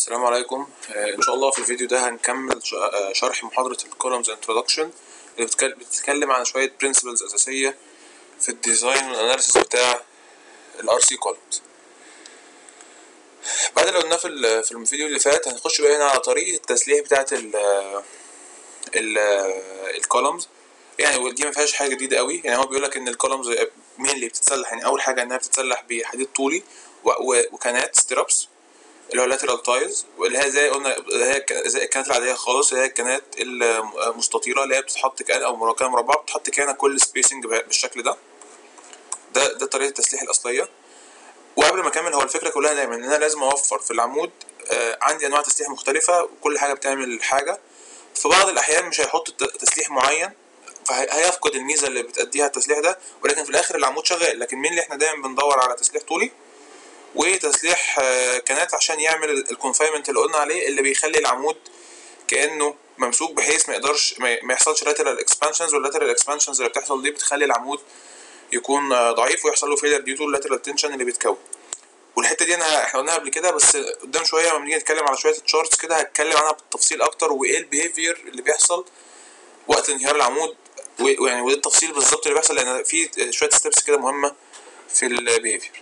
السلام عليكم آه، ان شاء الله في الفيديو ده هنكمل ش- آه، شرح محاضرة الكولومز انترودكشن اللي بتكل- بتتكلم عن شوية برنسبلز أساسية في الديزاين والاناليسيس بتاع الار سي كولومز بعد اللي قلناه في ال- في الفيديو اللي فات هنخش بقى هنا على طريقة التسليح بتاعة ال ال الكولومز يعني ودي ما فيهاش حاجة جديدة قوي يعني هو بيقول لك ان الكولومز مين اللي بتتسلح يعني اول حاجة انها بتتسلح بحديد طولي و- و- وكانات ستيرابس اللي هو lateral تايلز واللي هي زي قلنا اللي هي ك- زي الكنات العادية خالص اللي هي الكنات المستطيلة اللي هي بتتحط كان أو مركبة مربعة بتحط كانة كل سبيسنج بالشكل ده ده ده طريقة التسليح الأصلية وقبل ما أكمل هو الفكرة كلها دايما إن أنا لازم أوفر في العمود آه، عندي أنواع تسليح مختلفة وكل حاجة بتعمل حاجة في بعض الأحيان مش هيحط ت- تسليح معين فهيفقد الميزة اللي بتأديها التسليح ده ولكن في الآخر العمود شغال لكن مين اللي إحنا دايما بندور على تسليح طولي وتسليح آه، كانات عشان يعمل الكونفاينمنت اللي قلنا عليه اللي بيخلي العمود كانه ممسوك بحيث ما يقدرش ما ما يحصلش lateral expansions واللاترال expansions اللي بتحصل دي بتخلي العمود يكون آه، ضعيف ويحصل له failure due to lateral tension اللي بيتكون والحته دي انا احنا قلناها قبل كده بس قدام شويه لما نيجي نتكلم على شويه تشارتس كده هتكلم عنها بالتفصيل اكتر وايه البيهيفير اللي بيحصل وقت انهيار العمود و- ويعني وايه التفصيل بالظبط اللي بيحصل لان في شويه ستيبس كده مهمه في البيهيفير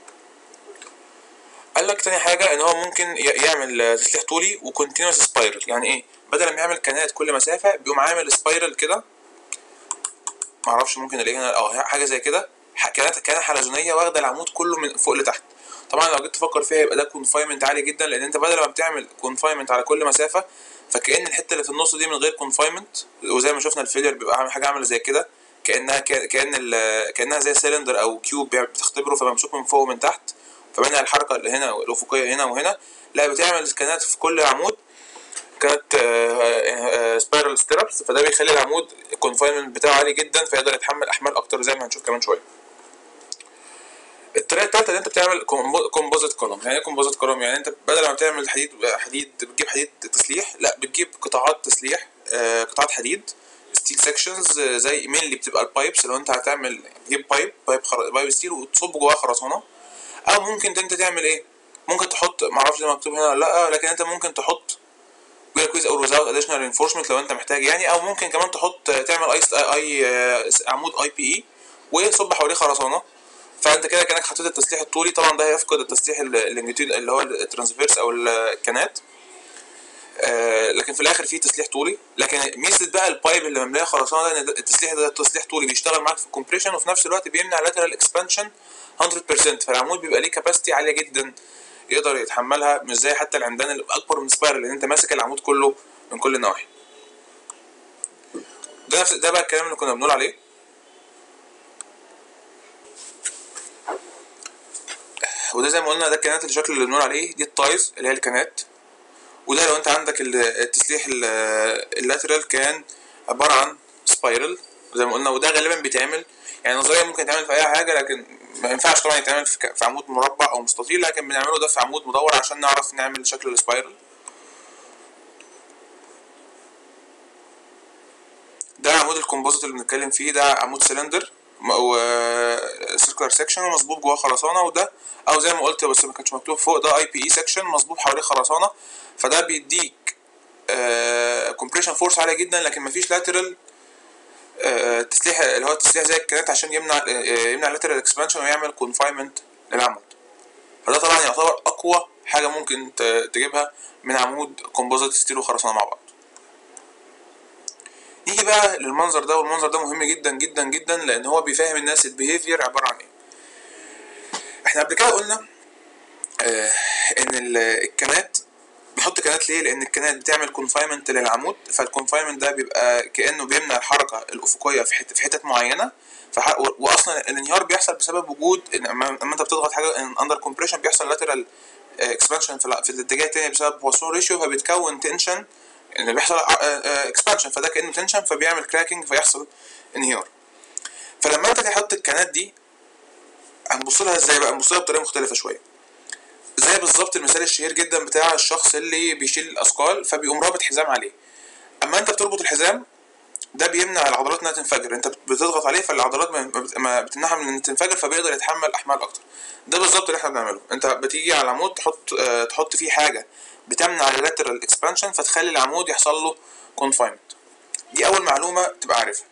قال لك تاني حاجة إن هو ممكن ي- يعمل آه، تسليح طولي وكونتينوس سبايرال يعني إيه؟ بدل ما يعمل كنات كل مسافة بيقوم عامل سبايرال كده معرفش ممكن الاقيه هنا اه حاجة زي كده ح- كانت كانة حلزونية واخدة العمود كله من فوق لتحت طبعا لو جيت تفكر فيها يبقى ده كونفاينمنت عالي جدا لأن أنت بدل ما بتعمل كونفاينمنت على كل مسافة فكأن الحتة اللي في النص دي من غير كونفاينمنت وزي ما شفنا الفيلير بيبقى عامل حاجة عاملة زي كده كأنها كا- كأن ال- كأنها زي سيلندر أو كيوب بتختبره فممسوك من فوق ومن تحت فمنها الحركة اللي هنا الأفقية هنا وهنا لا بتعمل سكانات في كل عمود كانت سبايرال ستيرابس فده بيخلي العمود الكونفاينمنت بتاعه عالي جدا فيقدر يتحمل احمال اكتر زي ما هنشوف كمان شويه الطريقه الثالثه ان انت بتعمل كومبوزيت كولوم يعني ايه كومبوزيت كولوم يعني انت بدل ما تعمل حديد حديد بتجيب حديد تسليح لا بتجيب قطاعات تسليح آه، قطاعات حديد ستيل سيكشنز زي مين اللي بتبقى البايبس لو انت هتعمل تجيب بايب بايب خر... بايب ستيل وتصب جواه خرسانه او ممكن انت تعمل ايه ممكن تحط معرفش ده مكتوب هنا ولا لا لكن انت ممكن تحط كويز او without additional reinforcement لو انت محتاج يعني او ممكن كمان تحط تعمل اي اي آه، عمود اي بي اي وتصب حواليه خرسانه فانت كده كانك حطيت التسليح الطولي طبعا ده هيفقد التسليح ال- اللونجيتيود اللي هو الترانسفيرس او الكانات آه، لكن في الاخر في تسليح طولي لكن ميزه بقى البايب اللي مملاه خرسانه ده ان ده- التسليح ده تسليح طولي بيشتغل معاك في الكومبريشن وفي نفس الوقت بيمنع lateral expansion 100% فالعمود بيبقى ليه كاباسيتي عاليه جدا يقدر يتحملها مش زي حتى العمدان اللي اكبر من سبايرال لان انت ماسك العمود كله من كل النواحي ده نفس ده بقى الكلام اللي كنا بنقول عليه وده زي ما قلنا ده الكنات الشكل اللي بنقول عليه دي التايز اللي هي الكنات وده لو انت عندك ال- التسليح ال- اللاترال كان عبارة عن سبايرال زي ما قلنا وده غالبا بيتعمل يعني نظريا ممكن يتعمل في اي حاجة لكن ما ينفعش طبعا يتعمل في ك- في عمود مربع او مستطيل لكن بنعمله ده في عمود مدور عشان نعرف نعمل شكل السبايرال ده عمود الكومبوزيت اللي بنتكلم فيه ده عمود سلندر او سيركلر سيكشن ومظبوط جواه خرسانه وده او زي ما قلت بس ما كانش مكتوب فوق ده اي بي اي سيكشن مظبوط حواليه خرسانه فده بيديك كومبريشن فورس عاليه جدا لكن مفيش لاترال تسليح اللي هو التسليح زي الكنات عشان يمنع آه، يمنع لاترال اكسبانشن ويعمل كونفاينمنت للعمود فده طبعا يعتبر اقوى حاجه ممكن ت- تجيبها من عمود كومبوزيت ستيل وخرسانه مع بعض نيجي بقى للمنظر ده والمنظر ده مهم جدا جدا جدا لان هو بيفهم الناس البيهيفير عباره عن ايه احنا قبل كده قلنا آه ان ال- الكنات بنحط كنات ليه لان الكنات بتعمل كونفاينمنت للعمود فالكونفاينمنت ده بيبقى كانه بيمنع الحركه الافقيه في حته في حتت معينه فح... و- واصلا الانهيار بيحصل بسبب وجود إن اما أما انت بتضغط حاجه اندر كومبريشن بيحصل لاترال اكسبانشن في, الع- في الاتجاه التاني بسبب وصول ريشيو فبيتكون تنشن ان بيحصل اكسبانشن فده كانه تنشن فبيعمل كراكنج فيحصل انهيار فلما انت تحط الكنات دي هنبص لها ازاي بقى هنبص لها بطريقه مختلفه شويه زي بالظبط المثال الشهير جدا بتاع الشخص اللي بيشيل الاثقال فبيقوم رابط حزام عليه اما انت بتربط الحزام ده بيمنع العضلات انها تنفجر انت بتضغط عليه فالعضلات ما- ما بت- ما بتمنعها من ان تنفجر فبيقدر يتحمل احمال اكتر ده بالظبط اللي احنا بنعمله انت بتيجي على العمود تحط آه، تحط فيه حاجه بتمنع اللاترال اكسبانشن فتخلي العمود يحصل له كونفاينمنت دي اول معلومه تبقى عارفها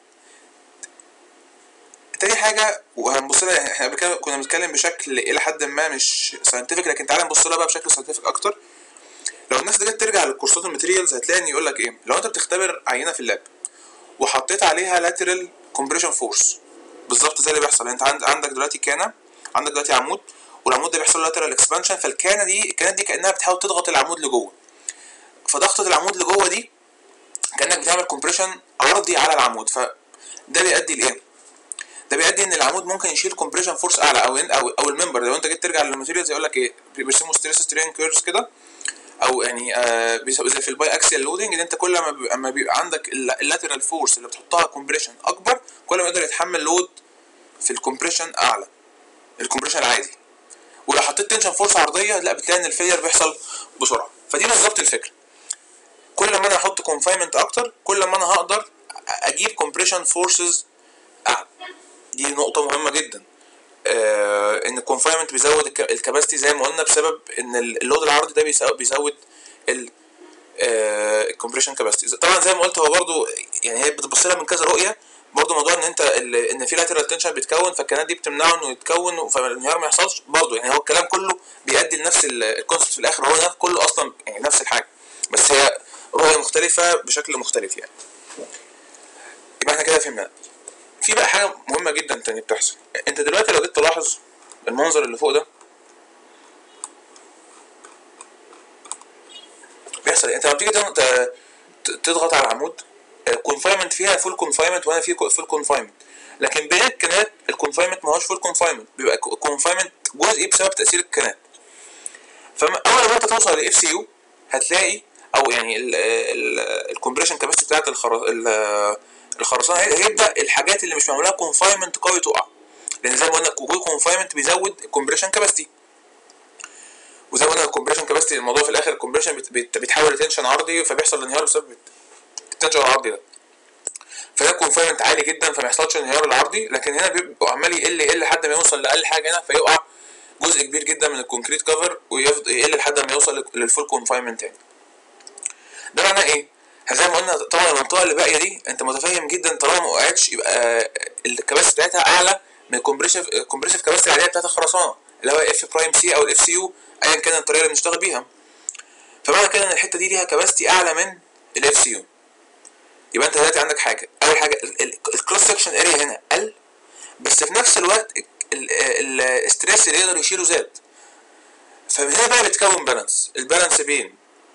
تاني حاجه وهنبص لها احنا قبل كده كنا بنتكلم بشكل الى حد ما مش ساينتفك لكن تعالى نبص لها بقى بشكل ساينتفك اكتر لو الناس دي جت ترجع للكورسات الماتيريالز هتلاقي ان يقول لك ايه لو انت بتختبر عينه في اللاب وحطيت عليها لاترال كومبريشن فورس بالظبط زي اللي بيحصل انت عند- عندك دلوقتي كانه عندك دلوقتي عمود والعمود ده بيحصل له لاترال اكسبانشن فالكانه دي الكانه دي كانها بتحاول تضغط العمود لجوه فضغطه العمود لجوه دي كانك بتعمل كومبريشن ارضي على العمود فده بيؤدي لايه؟ ده بيؤدي ان العمود ممكن يشيل كومبريشن فورس اعلى او او او الممبر لو انت جيت ترجع للماتيريالز يقول لك ايه بيرسموا ستريس سترين كيرفز كده او يعني آه بيساوي زي في الباي اكسيال لودنج ان انت كل ما بيبقى, ما بيبقى عندك اللاترال فورس اللي بتحطها كومبريشن اكبر كل ما يقدر يتحمل لود في الكومبريشن اعلى الكومبريشن العادي ولو حطيت تنشن فورس عرضيه لا بتلاقي ان الفيلير بيحصل بسرعه فدي بالظبط الفكره كل ما انا احط كونفاينمنت اكتر كل ما انا هقدر اجيب كومبريشن فورسز اعلى دي نقطه مهمه جدا آه ان الكونفاينمنت بيزود الكباستي زي ما قلنا بسبب ان اللود العرضي ده بيسو- بيزود ال الكومبريشن كاباسيتي طبعا زي ما قلت هو برضو يعني هي بتبص لها من كذا رؤيه برضو موضوع ان انت ال- ان في لاترال تنشن بيتكون فالكنات دي بتمنعه انه يتكون فالانهيار ما يحصلش برضو يعني هو الكلام كله بيؤدي لنفس الكونسبت في الاخر هو ده كله اصلا يعني نفس الحاجه بس هي رؤيه مختلفه بشكل مختلف يعني يبقى احنا كده فهمنا في بقى حاجه مهمه جدا تاني بتحصل انت دلوقتي لو جيت تلاحظ المنظر اللي فوق ده بيحصل إيه؟ انت لما بتيجي تضغط- ت- تضغط على العمود الكونفاينمنت فيها فول كونفاينمنت وانا في فول كونفاينمنت لكن بين الكنات الكونفاينمنت ما هوش فول كونفاينمنت بيبقى كونفاينمنت جزئي بسبب تاثير الكنات فاول ما انت توصل لاف سي يو هتلاقي او يعني الكومبريشن كاباسيتي بتاعت الخر- ال- الخرسانه هي- هيبدا الحاجات اللي مش معموله كونفاينمنت قوي تقع لان زي ما قلنا وجود كونفاينمنت بيزود الكومبريشن كاباسيتي وزي ما قلنا الكومبريشن كاباسيتي الموضوع في الاخر الكومبريشن بت- بت- بيتحول لتنشن عرضي فبيحصل انهيار بسبب التنشن العرضي ده فده كونفاينمنت عالي جدا فما يحصلش انهيار العرضي لكن هنا بيبقى عمال يقل يقل لحد ما يوصل لاقل حاجه هنا فيقع جزء كبير جدا من الكونكريت كفر ويفضل يقل لحد ما يوصل للفول كونفاينمنت تاني ده معناه ايه؟ زي ما قلنا طبعا المنطقه اللي باقيه دي انت متفهم جدا طالما ما وقعتش يبقى الكباسيتي بتاعتها اعلى من الكومبريشن الكومبريشن كباسيتي العاديه بتاعت الخرسانه اللي هو اف برايم سي او الاف سي يو ايا كان الطريقه اللي بنشتغل بيها فمعنى كده ان الحته دي ليها كباسيتي اعلى من الاف سي يو يبقى انت دلوقتي عندك حاجه اول حاجه الكروس سكشن اريا هنا قل بس في نفس الوقت الستريس اللي يقدر يشيله زاد فمن هنا بقى بتكون بالانس البالانس بين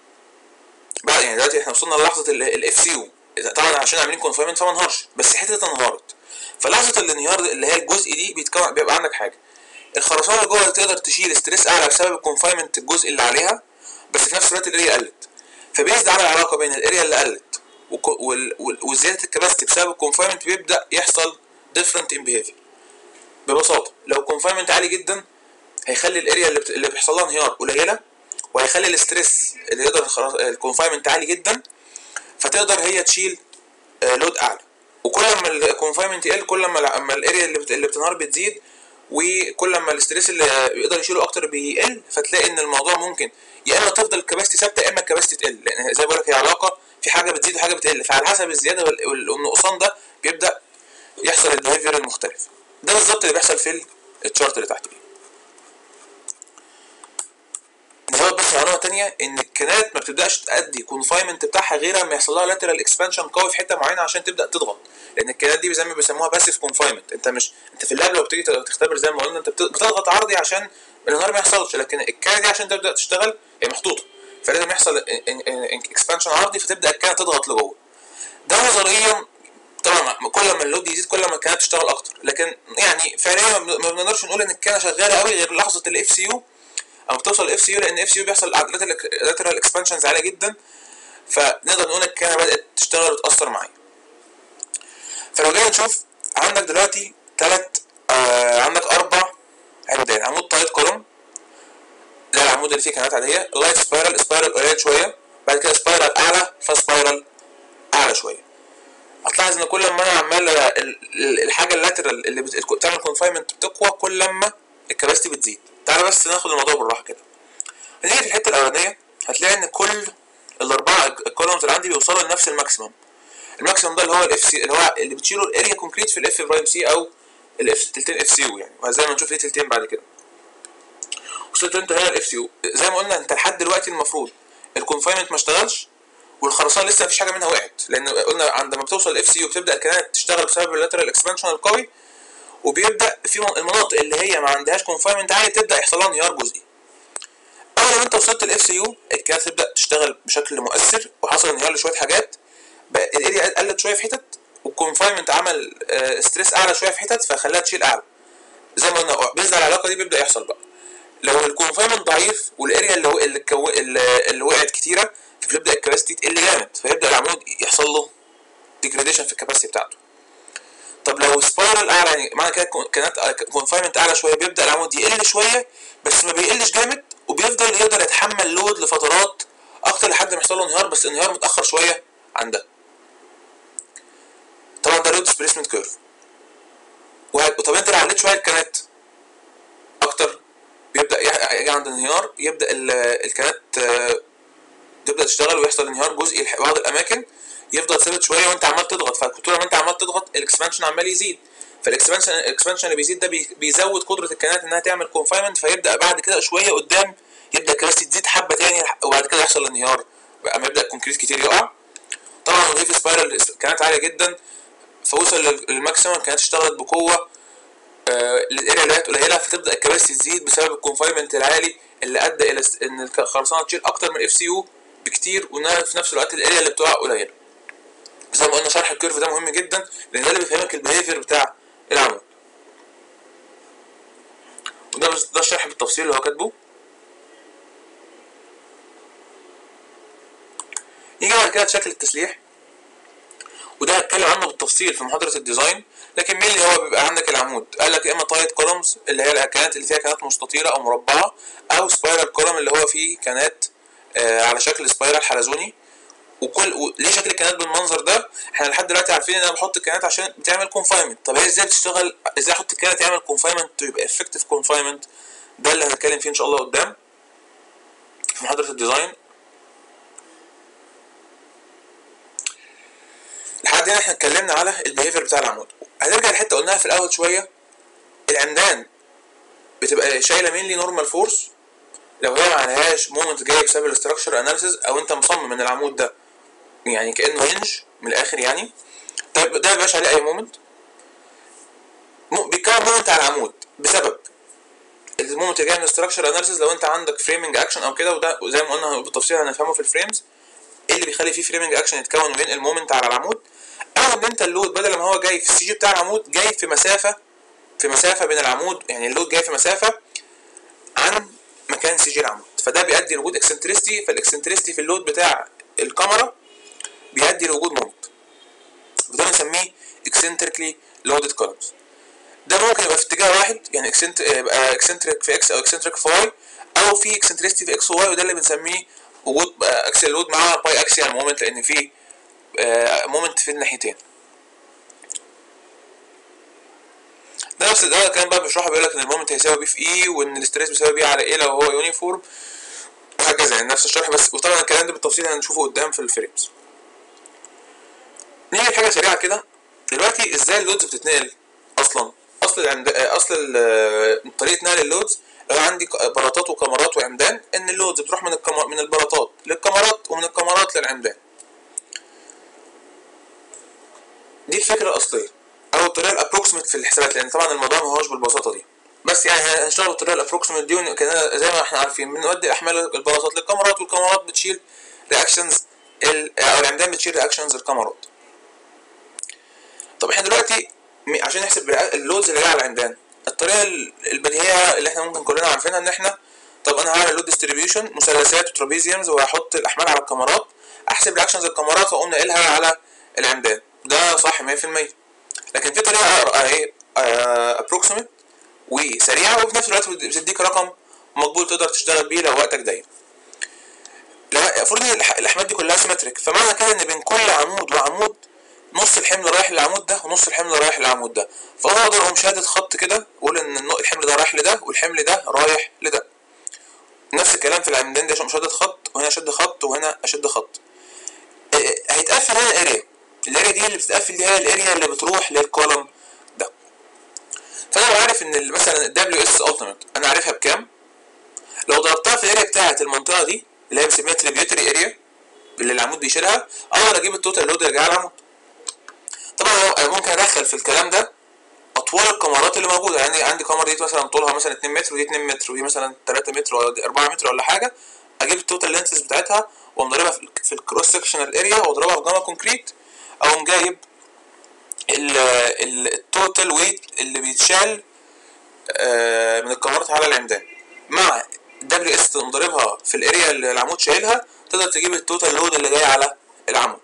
بقى يعني دلوقتي احنا وصلنا للحظه الاف سي يو طبعا عشان عاملين كونفاينمنت فما انهارش بس حته انهارت فلحظه الانهيار اللي هي الجزء دي بيتكون بيبقى عندك حاجه الخرسانه اللي جوه تقدر تشيل ستريس اعلى بسبب الكونفاينمنت الجزء اللي عليها بس في نفس الوقت الاريا قلت فبيزد على العلاقه بين الاريا اللي قلت وك- وال- وال- وزياده الكباستي بسبب الكونفاينمنت بيبدا يحصل ديفرنت ان بيهيفير ببساطه لو الكونفاينمنت عالي جدا هيخلي الاريا اللي, بت... اللي بيحصل لها انهيار قليله وهيخلي الاستريس اللي يقدر الكونفاينمنت عالي جدا فتقدر هي تشيل لود اعلى وكل ما الكونفاينمنت يقل كل ما اما الاريا اللي, بت... اللي بتنهار بتزيد وكل ما الاستريس اللي يقدر يشيله اكتر بيقل فتلاقي ان الموضوع ممكن يا اما تفضل الكباستي ثابته يا اما الكباستي تقل لان زي ما بقول لك هي علاقه في حاجه بتزيد وحاجه بتقل فعلى حسب الزياده وال- وال- والنقصان ده بيبدا يحصل البيهيفير المختلف ده بالظبط اللي بيحصل في التشارت اللي تحت دي نزود بس معلومه تانية ان الكنات ما بتبداش تأدي كونفاينمنت بتاعها غير لما يحصل لها لاترال اكسبانشن قوي في حته معينه عشان تبدا تضغط لان الكنات دي زي ما بيسموها باسيف كونفاينمنت انت مش انت في اللاب لو بتيجي تختبر زي ما قلنا انت بت- بتضغط عرضي عشان الانهار ما يحصلش لكن الكنه دي عشان تبدا تشتغل هي محطوطه فلازم يحصل اكسبانشن عرضي فتبدا الكنه تضغط لجوه ده نظريا طبعا كل ما اللود يزيد كل ما الكنه تشتغل اكتر لكن يعني فعليا ما ما بنقدرش نقول ان الكنه شغاله قوي غير لحظه الاف سي يو او بتوصل الاف سي يو لان اف سي يو بيحصل لاترال اكسبانشنز عاليه جدا فنقدر نقول الكنه بدات تشتغل وتاثر معايا فلو جينا نشوف عندك دلوقتي ثلاث آه عندك اربع عمودين عمود تايت كولوم ده العمود اللي فيه كنات عاديه لايت سبايرال سبايرال قليل شويه بعد كده سبايرال اعلى فسبايرال اعلى شويه هتلاحظ ان كل ما انا عمال ال- ال- الحاجه اللاترال اللي بت- بتعمل كونفاينمنت بتقوى كل ما الكباستي بتزيد تعالى بس ناخد الموضوع بالراحه كده هنيجي في الحته الاولانيه هتلاقي ان كل الاربعه الكولومز اللي عندي بيوصلوا لنفس الماكسيمم الماكسيمم ده اللي هو الاف سي اللي هو اللي بتشيله الاريا كونكريت في الاف برايم سي او الاف تلتين اف سي يو يعني وزي ما نشوف ليه تلتين بعد كده وصلت انت هنا الاف سي يو زي ما قلنا انت لحد دلوقتي المفروض الكونفاينمنت ما اشتغلش والخرسانه لسه مفيش حاجه منها وقعت لان قلنا عندما بتوصل الاف سي يو بتبدا الكنات تشتغل بسبب اللاترال اكسبانشن القوي وبيبدا في المناطق اللي هي ما عندهاش كونفاينمنت عالي تبدا يحصل لها انهيار جزئي اول ما انت وصلت الاف سي يو الكنات تبدا تشتغل بشكل مؤثر وحصل انهيار لشويه حاجات بقى الاريا قلت شويه في حتت والكونفاينمنت عمل آه ستريس اعلى شويه في حتت فخلاها تشيل اعلى زي ما قلنا بيزد على العلاقه دي بيبدا يحصل بقى لو الكونفاينمنت ضعيف والاريا اللي هو اللي, كو... اللي, اللي وقعت كتيره فبتبدا الكباسيتي تقل جامد فيبدا العمود يحصل له ديجراديشن في الكباسيتي بتاعته طب لو سبايرال اعلى يعني معنى كده كانت كونفاينمنت اعلى شويه بيبدا العمود يقل شويه بس ما بيقلش جامد وبيفضل يقدر يتحمل لود لفترات اكتر لحد ما يحصل له انهيار بس انهيار متاخر شويه عن ده طبعا ده لود ديسبيسمنت كيرف طب انت لو عليت شويه الكنات اكتر بيبدا يجي عند انهيار يبدا الكنات تبدا تشتغل ويحصل انهيار جزئي في بعض الاماكن يفضل ثابت شويه وانت عمال تضغط فطول ما انت عمال تضغط الاكسبانشن عمال يزيد فالاكسبانشن الاكسبانشن اللي بيزيد ده بيزود قدره الكنات انها تعمل كونفاينمنت فيبدا بعد كده شويه قدام يبدا الكراسي تزيد حبه تاني وبعد كده يحصل انهيار اما يبدا الكونكريت كتير يقع طبعا الهيفي سبايرال كانت عاليه جدا فوصل للماكسيمم كانت اشتغلت بقوه آه الاريا اللي قليله فتبدا الكباسيتي تزيد بسبب الكونفاينمنت العالي اللي ادى الى ان الخرسانه تشيل اكتر من اف سي يو بكتير وانها في نفس الوقت الاريا اللي بتقع قليله زي ما قلنا شرح الكيرف ده مهم جدا لان ده اللي بيفهمك البيهيفير بتاع العمود وده ده الشرح بالتفصيل اللي هو كاتبه نيجي بعد كده شكل التسليح وده هتكلم عنه بالتفصيل في محاضره الديزاين لكن مين اللي هو بيبقى عندك العمود قال لك يا اما تايت كولومز اللي هي الكنات اللي فيها كنات مستطيله او مربعه او سبايرال كولوم اللي هو فيه كنات آه على شكل سبايرال حلزوني وكل و... ليه شكل الكنات بالمنظر ده احنا لحد دلوقتي عارفين ان انا بحط الكنات عشان بتعمل كونفاينمنت طب هي ازاي بتشتغل ازاي احط الكنات تعمل كونفاينمنت ويبقى افكتيف كونفاينمنت ده اللي هنتكلم فيه ان شاء الله قدام في محاضره الديزاين لحد هنا احنا اتكلمنا على البيهيفير بتاع العمود هنرجع لحته قلناها في الاول شويه العمدان بتبقى شايله مينلي نورمال فورس لو هي ما عليهاش مومنت جاي بسبب الاستراكشر اناليسيز او انت مصمم ان العمود ده يعني كانه هنج من الاخر يعني طيب ده ما بيبقاش عليه اي مومنت بيتكون مومنت على العمود بسبب المومنت اللي جاي من الاستراكشر اناليسيز لو انت عندك فريمنج اكشن او كده وده زي ما قلنا بالتفصيل هنفهمه في الفريمز ايه اللي بيخلي فيه فريمنج اكشن يتكون بين المومنت على العمود او ان انت اللود بدل ما هو جاي في السي جي بتاع العمود جاي في مسافه في مسافه بين العمود يعني اللود جاي في مسافه عن مكان سي جي العمود فده بيؤدي لوجود اكسنتريستي فالاكسنتريستي في اللود بتاع الكاميرا بيؤدي لوجود مومنت وده بنسميه اكسنتريكلي لودد كولمز ده ممكن يبقى في اتجاه واحد يعني اكسنت يبقى اكسنتريك في اكس او اكسنتريك في واي او في اكسنتريستي في اكس وواي وده اللي بنسميه وجود اكسل لود مع باي اكسيال مومنت لان في مومنت في الناحيتين ده نفس ده كان بقى بيشرحه بيقول لك ان المومنت هيساوي بي في اي وان الاستريس بيساوي بي على ايه لو هو يونيفورم وهكذا يعني نفس الشرح بس وطبعا الكلام ده بالتفصيل هنشوفه قدام في الفريمز نيجي لحاجه سريعه كده دلوقتي ازاي اللودز بتتنقل اصلا اصل العمد... اصل طريقه نقل اللودز لو عندي بلاطات وكاميرات وعمدان ان اللودز بتروح من الكم... من البلاطات للكاميرات ومن الكاميرات للعمدان دي الفكره الاصليه او الطريقه الابروكسيمت في الحسابات لان طبعا الموضوع ما هوش بالبساطه دي بس يعني هنشتغل بالطريقه الابروكسيمت دي زي ما احنا عارفين بنودي احمال البلاطات للكاميرات والكاميرات بتشيل رياكشنز ال... او العمدان بتشيل رياكشنز الكاميرات طب احنا دلوقتي عشان نحسب اللودز اللي جايه على العمدان الطريقه البديهيه اللي احنا ممكن كلنا عارفينها ان احنا طب انا هعمل لود ديستريبيوشن مثلثات وترابيزيومز وهحط الاحمال على الكاميرات احسب رياكشنز الكاميرات واقوم ناقلها على العمدان ده صح 100% لكن في طريقه اهي ابروكسيمت وسريعه وفي نفس الوقت بتديك رقم مقبول تقدر تشتغل بيه لو وقتك ضيق المفروض ان الاحمال دي كلها سيمتريك فمعنى كده ان بين كل عمود وعمود نص الحمل رايح للعمود ده ونص الحمل رايح للعمود ده فهو اقدر اقوم شادد خط كده واقول ان الحمل ده رايح لده والحمل ده رايح لده نفس الكلام في العمودين دي عشان شادد خط وهنا اشد خط وهنا اشد خط آه، هيتقفل هنا الاريا الاريا دي اللي بتتقفل دي هي الاريا اللي بتروح للكولوم ده فانا لو عارف ان ال- مثلا الدبليو اس التيميت انا عارفها بكام لو ضربتها في الاريا بتاعت المنطقه دي اللي هي بنسميها تريبيوتري اريا اللي العمود بيشيلها اقدر اجيب التوتال لود اللي جاي على العمود طبعا أنا ممكن ادخل في الكلام ده اطوال الكاميرات اللي موجوده يعني عندي كاميرا دي مثلا طولها مثلا 2 متر ودي 2 متر ودي مثلا 3 متر ولا دي 4 متر ولا حاجه اجيب التوتال لينسز بتاعتها واقوم ضاربها في, ال- في الكروس سكشنال اريا واضربها في جاما كونكريت اقوم جايب ال- ال- التوتال ويت اللي بيتشال آه، من الكاميرات على العمدان مع دبليو اس تقوم ضاربها في الاريا اللي العمود شايلها تقدر تجيب التوتال لود اللي جاي على العمود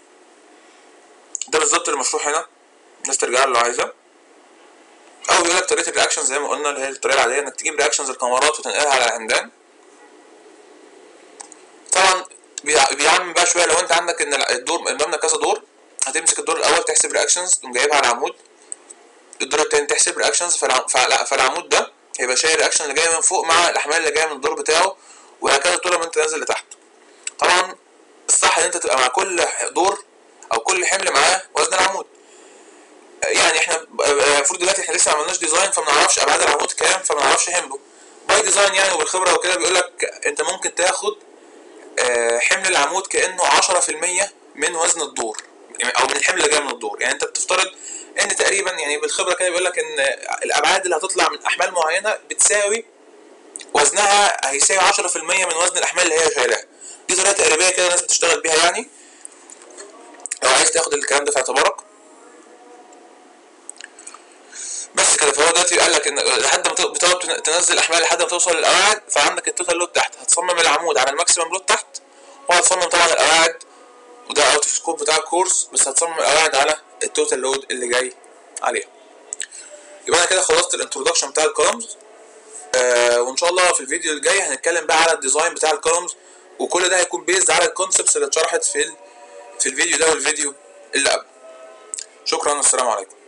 ده بالظبط المشروع هنا الناس ترجع له لو عايزه او بيقول لك طريقه الرياكشن زي ما قلنا اللي هي الطريقه العاديه انك تجيب رياكشنز الكاميرات وتنقلها على العمدان طبعا بيع- بيعمم بقى شويه لو انت عندك ان الدور المبنى كذا دور هتمسك الدور الاول تحسب رياكشنز تقوم جايبها على العمود الدور التاني تحسب رياكشنز فالعمود ده هيبقى شايل الرياكشن اللي جاي من فوق مع الاحمال اللي جايه من الدور بتاعه وهكذا طول ما انت نازل لتحت طبعا الصح ان انت تبقى مع كل دور او كل حمل معاه وزن العمود يعني احنا المفروض دلوقتي احنا لسه ما عملناش ديزاين فما نعرفش ابعاد العمود كام فما نعرفش حمله باي ديزاين يعني وبالخبره وكده بيقول لك انت ممكن تاخد آه، حمل العمود كانه 10% من وزن الدور يعني او من الحمل اللي جاي من الدور يعني انت بتفترض ان تقريبا يعني بالخبره كده بيقول لك ان الابعاد اللي هتطلع من احمال معينه بتساوي وزنها هيساوي 10% من وزن الاحمال اللي هي شايلاها دي طريقه تقريبيه كده الناس بتشتغل بيها يعني لو عايز تاخد الكلام ده في اعتبارك بس كده فهو دلوقتي قال لك ان لحد ما بتقعد تن- تنزل احمال لحد ما توصل للقواعد فعندك التوتال لود تحت هتصمم العمود على الماكسيمم لود تحت وهتصمم طبعا القواعد وده اوت اوف سكوب بتاع الكورس بس هتصمم القواعد على التوتال لود اللي جاي عليها يبقى انا كده خلصت الانترودكشن بتاع الكولومز آه وان شاء الله في الفيديو الجاي هنتكلم بقى على الديزاين بتاع الكولومز وكل ده هيكون بيزد على الكونسبتس اللي اتشرحت في ال- في الفيديو ده والفيديو اللي قبل شكرا والسلام عليكم